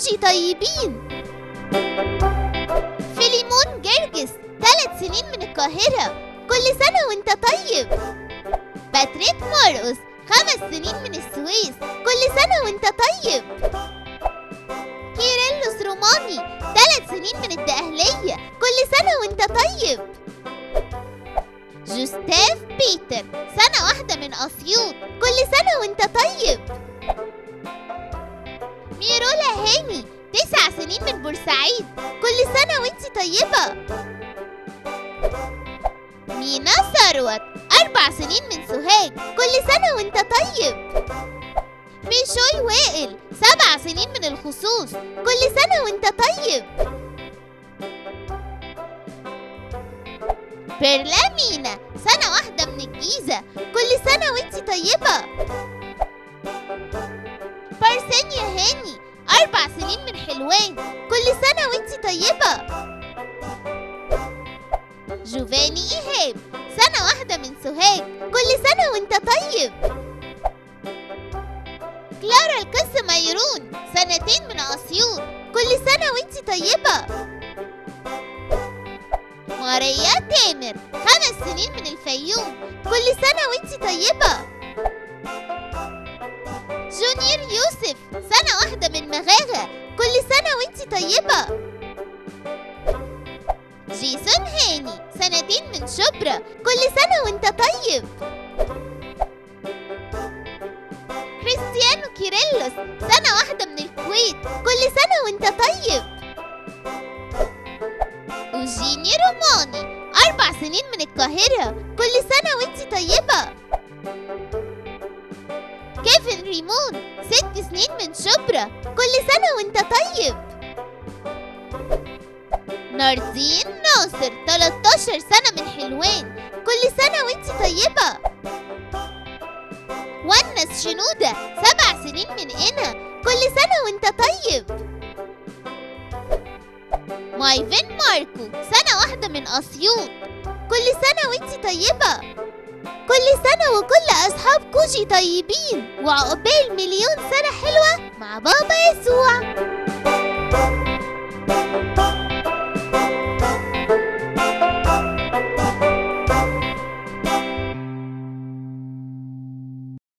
كوجي طيبين فيليمون جرجس ثلاث سنين من القاهرة كل سنة وانت طيب باتريك مرقص خمس سنين من السويس كل سنة وانت طيب كيرلس روماني ثلاث سنين من الدقهلية كل سنة وانت طيب جوستاف بيتر سنة واحدة من أسيوط كل سنة وانت طيب ميرولا هاني تسع سنين من بورسعيد كل سنة وانت طيبة مينا ثروت أربع سنين من سوهاج كل سنة وانت طيب بيشوي وائل سبع سنين من الخصوص كل سنة وانت طيب بيرلا مينا سنة واحدة من الجيزة كل سنة وانت طيبة بارسينيا هاني أربع سنين من حلوان كل سنة وانت طيبة جوفاني إيهاب سنة واحدة من سوهاج كل سنة وانت طيب كلارا القس ميرون سنتين من أسيوط كل سنة وانت طيبة ماريا تامر خمس سنين من الفيوم كل سنة وانت طيبة جونيور يوسف سنة واحدة من مغاغة كل سنة وانت طيبة جيسون هاني سنتين من شبرا كل سنة وانت طيب كريستيانو كيريلوس سنة واحدة من الكويت كل سنة وانت طيب وجيني روماني أربع سنين من القاهرة كل سنة وانت طيبة كيفن ريمون ست سنين من شبرا كل سنة وانت طيب ناردين ناصر 13 سنة من حلوان كل سنة وانت طيبة ونس شنودة سبع سنين من قنا كل سنة وانت طيب مايفن ماركو سنة واحدة من أسيوط كل سنة وانت طيبة كل سنة وكل أصحاب كوجي طيبين وعقبال مليون سنة حلوة مع بابا يسوع